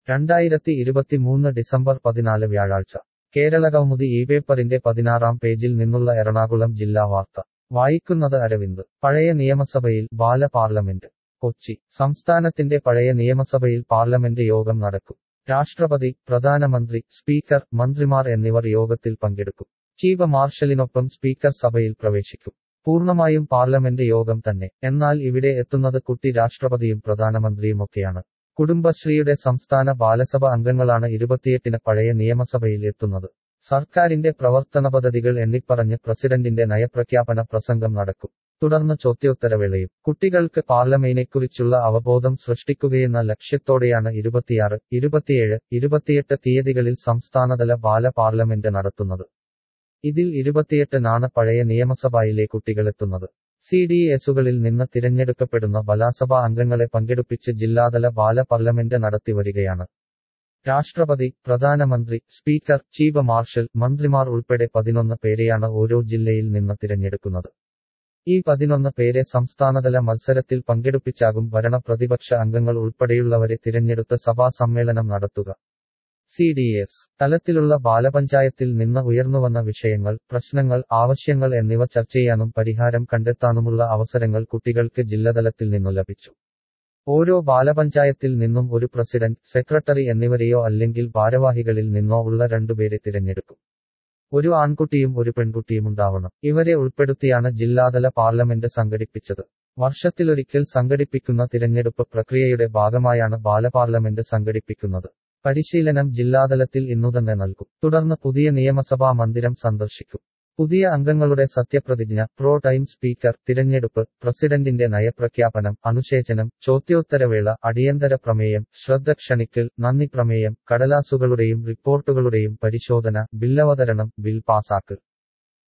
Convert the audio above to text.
രണ്ടായിരത്തി ഇരുപത്തിമൂന്ന് ഡിസംബർ പതിനാല് വ്യാഴാഴ്ച കേരളകൗമുദി ഈ പേപ്പറിന്റെ പതിനാറാം പേജിൽ നിന്നുള്ള എറണാകുളം ജില്ലാ വാർത്ത വായിക്കുന്നത് അരവിന്ദ് പഴയ നിയമസഭയിൽ ബാല പാർലമെന്റ് കൊച്ചി സംസ്ഥാനത്തിന്റെ പഴയ നിയമസഭയിൽ പാർലമെന്റ് യോഗം നടക്കും രാഷ്ട്രപതി പ്രധാനമന്ത്രി സ്പീക്കർ മന്ത്രിമാർ എന്നിവർ യോഗത്തിൽ പങ്കെടുക്കും ചീഫ് മാർഷലിനൊപ്പം സ്പീക്കർ സഭയിൽ പ്രവേശിക്കും പൂർണ്ണമായും പാർലമെന്റ് യോഗം തന്നെ എന്നാൽ ഇവിടെ എത്തുന്നത് കുട്ടി രാഷ്ട്രപതിയും പ്രധാനമന്ത്രിയുമൊക്കെയാണ് കുടുംബശ്രീയുടെ സംസ്ഥാന ബാലസഭ അംഗങ്ങളാണ് ഇരുപത്തിയെട്ടിന് പഴയ നിയമസഭയിൽ എത്തുന്നത് സർക്കാരിന്റെ പ്രവർത്തന പദ്ധതികൾ എണ്ണിപ്പറഞ്ഞ് പ്രസിഡന്റിന്റെ നയപ്രഖ്യാപന പ്രസംഗം നടക്കും തുടർന്ന് ചോദ്യോത്തരവേളയും കുട്ടികൾക്ക് പാർലമെന്റിനെക്കുറിച്ചുള്ള അവബോധം സൃഷ്ടിക്കുകയെന്ന ലക്ഷ്യത്തോടെയാണ് ഇരുപത്തിയാറ് ഇരുപത്തിയേഴ് ഇരുപത്തിയെട്ട് തീയതികളിൽ സംസ്ഥാനതല ബാല പാർലമെന്റ് നടത്തുന്നത് ഇതിൽ ഇരുപത്തിയെട്ടിനാണ് പഴയ നിയമസഭയിലെ കുട്ടികളെത്തുന്നത് സി ഡി എസുകളിൽ നിന്ന് തിരഞ്ഞെടുക്കപ്പെടുന്ന ബലാസഭ അംഗങ്ങളെ പങ്കെടുപ്പിച്ച് ജില്ലാതല ബാല പാർലമെന്റ് നടത്തിവരികയാണ് രാഷ്ട്രപതി പ്രധാനമന്ത്രി സ്പീക്കർ ചീഫ് മാർഷൽ മന്ത്രിമാർ ഉൾപ്പെടെ പതിനൊന്ന് പേരെയാണ് ഓരോ ജില്ലയിൽ നിന്ന് തിരഞ്ഞെടുക്കുന്നത് ഈ പതിനൊന്ന് പേരെ സംസ്ഥാനതല മത്സരത്തിൽ പങ്കെടുപ്പിച്ചാകും ഭരണ പ്രതിപക്ഷ അംഗങ്ങൾ ഉൾപ്പെടെയുള്ളവരെ തിരഞ്ഞെടുത്ത് സഭാ സമ്മേളനം നടത്തുക സി ഡി എസ് തലത്തിലുള്ള ബാലപഞ്ചായത്തിൽ നിന്ന് ഉയർന്നുവന്ന വിഷയങ്ങൾ പ്രശ്നങ്ങൾ ആവശ്യങ്ങൾ എന്നിവ ചർച്ച ചെയ്യാനും പരിഹാരം കണ്ടെത്താനുമുള്ള അവസരങ്ങൾ കുട്ടികൾക്ക് ജില്ലതലത്തിൽ നിന്നു ലഭിച്ചു ഓരോ ബാലപഞ്ചായത്തിൽ നിന്നും ഒരു പ്രസിഡന്റ് സെക്രട്ടറി എന്നിവരെയോ അല്ലെങ്കിൽ ഭാരവാഹികളിൽ നിന്നോ ഉള്ള രണ്ടുപേരെ തിരഞ്ഞെടുക്കും ഒരു ആൺകുട്ടിയും ഒരു പെൺകുട്ടിയും ഉണ്ടാവണം ഇവരെ ഉൾപ്പെടുത്തിയാണ് ജില്ലാതല പാർലമെന്റ് സംഘടിപ്പിച്ചത് വർഷത്തിലൊരിക്കൽ സംഘടിപ്പിക്കുന്ന തിരഞ്ഞെടുപ്പ് പ്രക്രിയയുടെ ഭാഗമായാണ് ബാലപാർലമെന്റ് സംഘടിപ്പിക്കുന്നത് പരിശീലനം ജില്ലാതലത്തിൽ ഇന്നുതന്നെ നൽകും തുടർന്ന് പുതിയ നിയമസഭാ മന്ദിരം സന്ദർശിക്കും പുതിയ അംഗങ്ങളുടെ സത്യപ്രതിജ്ഞ പ്രോ ടൈം സ്പീക്കർ തിരഞ്ഞെടുപ്പ് പ്രസിഡന്റിന്റെ നയപ്രഖ്യാപനം അനുശേചനം ചോദ്യോത്തരവേള അടിയന്തര പ്രമേയം ശ്രദ്ധ ക്ഷണിക്കൽ നന്ദി പ്രമേയം കടലാസുകളുടെയും റിപ്പോർട്ടുകളുടെയും പരിശോധന ബില്ലവതരണം ബിൽ പാസാക്കൽ